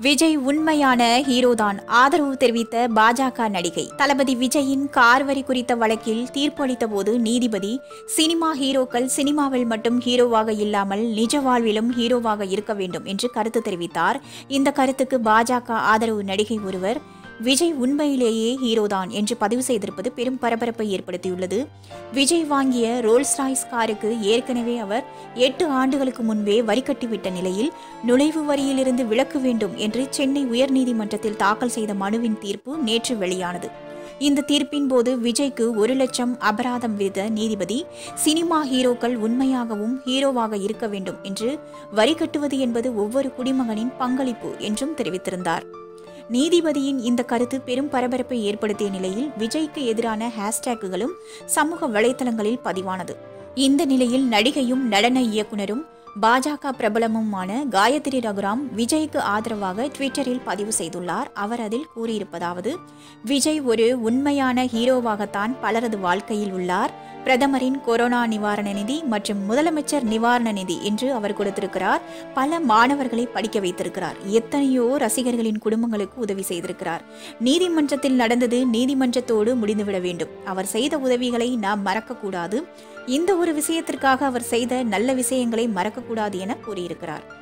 விஜய் உண்மையான ஹீரோதான் ஆதரவு தெரிவித்த பாஜக நடிகை தளபதி விஜயின் கார் வரி குறித்த வழக்கில் தீர்ப்பளித்த போது நீதிபதி சினிமா ஹீரோக்கள் சினிமாவில் மட்டும் ஹீரோவாக இல்லாமல் நிஜ வாழ்விலும் ஹீரோவாக இருக்க வேண்டும் என்று கருத்து தெரிவித்தார் இந்த கருத்துக்கு பாஜக ஆதரவு நடிகை ஒருவர் விஜய் உண்மையிலேயே ஹீரோதான் என்று பதிவு செய்திருப்பது பெரும் பரபரப்பை ஏற்படுத்தியுள்ளது விஜய் வாங்கிய ரோல்ஸ் ராய்ஸ் காருக்கு ஏற்கனவே அவர் எட்டு ஆண்டுகளுக்கு முன்பே வரி கட்டிவிட்ட நிலையில் நுழைவு வரியிலிருந்து விலக்க வேண்டும் என்று சென்னை உயர்நீதிமன்றத்தில் தாக்கல் செய்த மனுவின் தீர்ப்பு நேற்று வெளியானது இந்த தீர்ப்பின் போது விஜய்க்கு ஒரு லட்சம் அபராதம் விதித்த நீதிபதி சினிமா ஹீரோக்கள் உண்மையாகவும் ஹீரோவாக இருக்க வேண்டும் என்று வரி கட்டுவது என்பது ஒவ்வொரு குடிமகனின் பங்களிப்பு என்றும் தெரிவித்திருந்தார் நீதிபதியின் இந்த கருத்து பெரும் பரபரப்பை ஏற்படுத்திய நிலையில் விஜய்க்கு எதிரான ஹேஷ்டேக்குகளும் சமூக வலைதளங்களில் பதிவானது இந்த நிலையில் நடிகையும் நடன இயக்குனரும் பாஜக பிரபலமுமான காயத்ரி ரகுராம் விஜய்க்கு ஆதரவாக ட்விட்டரில் பதிவு செய்துள்ளார் அவர் அதில் கூறியிருப்பதாவது விஜய் ஒரு உண்மையான ஹீரோவாகத்தான் பலரது வாழ்க்கையில் உள்ளார் பிரதமரின் கொரோனா நிவாரண நிதி மற்றும் முதலமைச்சர் நிவாரண நிதி என்று அவர் கொடுத்திருக்கிறார் பல மாணவர்களை படிக்க வைத்திருக்கிறார் எத்தனையோ ரசிகர்களின் குடும்பங்களுக்கு உதவி செய்திருக்கிறார் நீதிமன்றத்தில் நடந்தது நீதிமன்றத்தோடு முடிந்துவிட வேண்டும் அவர் செய்த உதவிகளை நாம் மறக்கக்கூடாது இந்த ஒரு விஷயத்திற்காக அவர் செய்த நல்ல விஷயங்களை மறக்கக்கூடாது என கூறியிருக்கிறார்